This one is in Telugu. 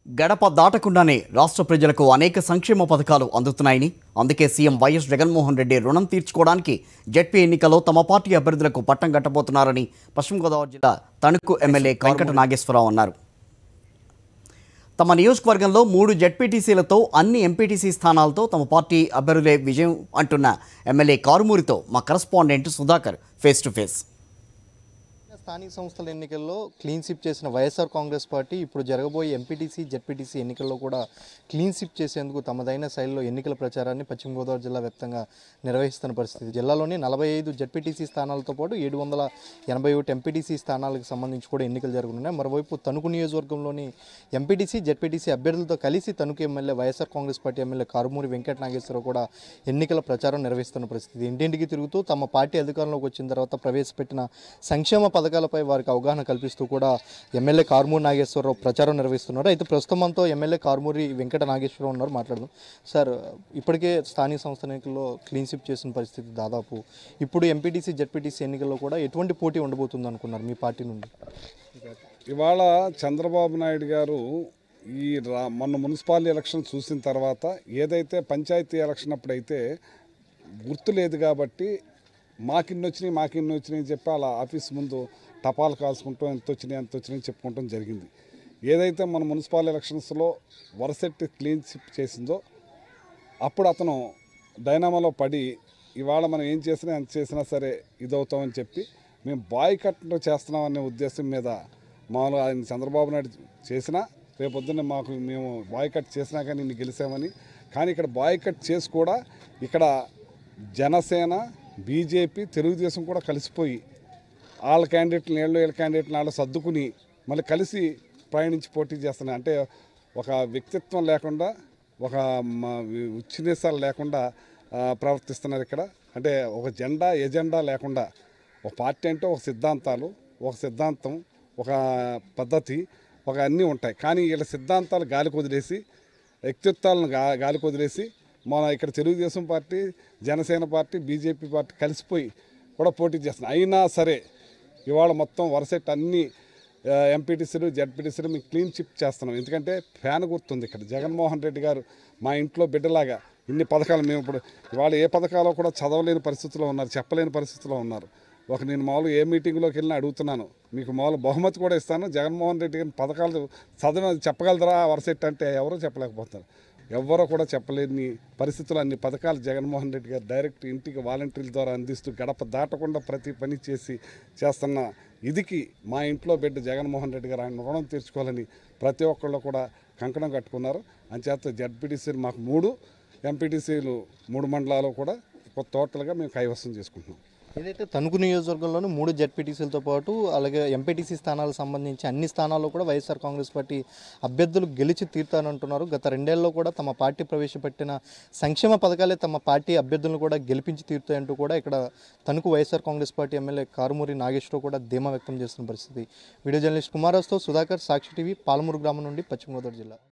గడప దాటకుండానే రాష్ట్ర ప్రజలకు అనేక సంక్షేమ పథకాలు అందుతున్నాయని అందుకే సీఎం వైఎస్ జగన్మోహన్ రెడ్డి రుణం తీర్చుకోవడానికి జెడ్పీ ఎన్నికల్లో తమ పార్టీ అభ్యర్థులకు పట్టం కట్టబోతున్నారని పశ్చిమ గోదావరి జిల్లా తణుకు ఎమ్మెల్యే వెంకట నాగేశ్వరరావు అన్నారు తమ నియోజకవర్గంలో మూడు జెడ్పీటీసీలతో అన్ని ఎంపీటీసీ స్థానాలతో తమ పార్టీ అభ్యర్థులే విజయం అంటున్న ఎమ్మెల్యే కారుమూరితో మా correspondent Sudhakar face to face స్థానిక సంస్థల ఎన్నికల్లో క్లీన్ స్విప్ చేసిన వైఎస్ఆర్ కాంగ్రెస్ పార్టీ ఇప్పుడు జరగబోయే ఎంపీటీసీ జెడ్పీటీసీ ఎన్నికల్లో కూడా క్లీన్ స్విప్ చేసేందుకు తమదైన శైలిలో ఎన్నికల ప్రచారాన్ని పశ్చిమ గోదావరి జిల్లా వ్యాప్తంగా నిర్వహిస్తున్న పరిస్థితి జిల్లాలోని నలభై ఐదు జెడ్పీటీసీ స్థానాలతో పాటు ఏడు వందల ఎనభై ఒకటి ఎంపీటీసీ స్థానాలకు సంబంధించి కూడా ఎన్నికలు జరుగుతున్నాయి మరోవైపు తణుకు నియోజకవర్గంలోని ఎంపీటీసీ జెడ్పీటీసీ అభ్యర్థులతో కలిసి Tanuku MLA YSR Congress party MLA Karumuri Venkata Nageswara Rao కూడా ఎన్నికల ప్రచారం నిర్వహిస్తున్న పరిస్థితి ఇంటింటికి తిరుగుతూ తమ పార్టీ అధికారంలోకి వచ్చిన తర్వాత ప్రవేశపెట్టిన సంక్షేమ పథకాలపై వారికి అవగాహన కల్పిస్తూ కూడా ఎమ్మెల్యే కారుమూరి నాగేశ్వరరావు ప్రచారం నిర్వహిస్తున్నారు అయితే ప్రస్తుతం మనతో ఎమ్మెల్యే కారుమూరి వెంకట నాగేశ్వరరావు ఉన్నారు మాట్లాడదాం సార్ ఇప్పటికే స్థానిక సంస్థ ఎన్నికల్లో క్లీన్ స్విప్ చేసిన పరిస్థితి దాదాపు ఇప్పుడు ఎంపీటీసీ జెడ్పీటీసీ ఎన్నికల్లో కూడా ఎటువంటి పోటీ ఉండబోతుంది అనుకున్నారు మీ పార్టీ నుండి ఇవాళ చంద్రబాబు నాయుడు గారు ఈ రా మొన్న మున్సిపాలిటీ ఎలక్షన్ చూసిన తర్వాత ఏదైతే పంచాయతీ ఎలక్షన్ అప్పుడైతే గుర్తు లేదు కాబట్టి మాకిన్ని వచ్చినాయి మాకిన్ని వచ్చినాయి అని చెప్పి అలా ఆఫీస్ ముందు టపాలు కాల్చుకుంటూ ఎంత వచ్చినాయి ఎంత వచ్చినాయి చెప్పుకుంటాం జరిగింది ఏదైతే మన మున్సిపల్ ఎలక్షన్స్లో వరసెట్టి క్లీన్ షిప్ చేసిందో అప్పుడు అతను డైనామాలో పడి ఇవాళ మనం ఏం చేసినా ఎంత చేసినా సరే ఇదవుతామని చెప్పి మేము బాయ్ కట్ చేస్తున్నామనే ఉద్దేశం మీద మామూలుగా ఆయన చంద్రబాబు నాయుడు చేసినా రేపొద్దున్న మాకు మేము బాయ్ కట్ చేసినా కానీ నిన్ను గెలిచామని కానీ ఇక్కడ బాయ్ కట్ చేసి కూడా ఇక్కడ జనసేన బీజేపీ తెలుగుదేశం కూడా కలిసిపోయి వాళ్ళ క్యాండిడేట్లు వీళ్ళు వీళ్ళ క్యాండిడేట్లు వాళ్ళు సర్దుకుని మళ్ళీ కలిసి ప్రయాణించి పోటీ చేస్తున్నాయి అంటే ఒక వ్యక్తిత్వం లేకుండా ఒక మ- ఉచ్చినేసాలు లేకుండా ఆ, ప్రవర్తిస్తున్నారు ఇక్కడ అంటే ఒక జెండా ఎజెండా లేకుండా ఒక పార్టీ అంటే ఒక సిద్ధాంతాలు ఒక సిద్ధాంతం ఒక పద్ధతి ఒక అన్నీ ఉంటాయి కానీ వీళ్ళ సిద్ధాంతాలు గాలి వదిలేసి వ్యక్తిత్వాలను గా గాలికి వదిలేసి మన ఇక్కడ Telugu Desam party Janasena party BJP party కలిసిపోయి కూడా పోటీ చేస్తున్నాయి అయినా సరే ఇవాళ మొత్తం వరుసెట్ అన్ని ఎంపీటీసీలు జడ్పీటీసీలు మేము క్లీన్ చిప్ చేస్తున్నాం ఎందుకంటే ఫ్యాన్ గుర్తుంది ఇక్కడ జగన్మోహన్ రెడ్డి గారు మా ఇంట్లో బిడ్డలాగా ఇన్ని పథకాలు మేము ఇప్పుడు ఇవాళ ఏ పథకాలో కూడా చదవలేని పరిస్థితిలో ఉన్నారు చెప్పలేని పరిస్థితిలో ఉన్నారు ఒక నేను మామూలు ఏ మీటింగ్లోకి వెళ్ళినా అడుగుతున్నాను మీకు మామూలు బహుమతి కూడా ఇస్తాను జగన్మోహన్ రెడ్డి గారి పథకాలు చదివిన చెప్పగలదరా వరసెట్ అంటే ఎవరూ చెప్పలేకపోతున్నారు ఎవ్వరూ కూడా చెప్పలేని పరిస్థితులు అన్ని పథకాలు జగన్మోహన్ రెడ్డి గారు డైరెక్ట్ ఇంటికి వాలంటీర్ల ద్వారా అందిస్తూ గడప దాటకుండా ప్రతి పని చేసి చేస్తున్న ఇదికి మా ఇంట్లో బిడ్డ జగన్మోహన్ రెడ్డి గారు ఆయన రుణం తీర్చుకోవాలని ప్రతి ఒక్కళ్ళు కూడా కంకణం కట్టుకున్నారు అంచేత జడ్పీటీసీలు మాకు మూడు ఎంపీటీసీలు మూడు మండలాలు కూడా టోటల్గా మేము కైవసం చేసుకుంటున్నాం ఏదైతే తణుకు నియోజకవర్గంలోని మూడు జెడ్పీటీసీలతో పాటు అలాగే ఎంపీటీసీ స్థానాలకు సంబంధించి అన్ని స్థానాల్లో కూడా వైఎస్ఆర్ కాంగ్రెస్ పార్టీ అభ్యర్థులు గెలిచి తీరుతానంటున్నారు గత రెండేళ్లలో కూడా తమ పార్టీ ప్రవేశపెట్టిన సంక్షేమ పథకాలే తమ పార్టీ అభ్యర్థులను కూడా గెలిపించి తీరుతాయంటూ కూడా ఇక్కడ Tanuku YSR Congress party MLA Karumuri Nageswara Rao కూడా ధీమా వ్యక్తం చేస్తున్న పరిస్థితి వీడియో జర్నలిస్ట్ కుమారాజ్తో సుధాకర్ సాక్షి టీవీ పాలమూరు గ్రామం నుండి పశ్చిమ గోదావరి జిల్లా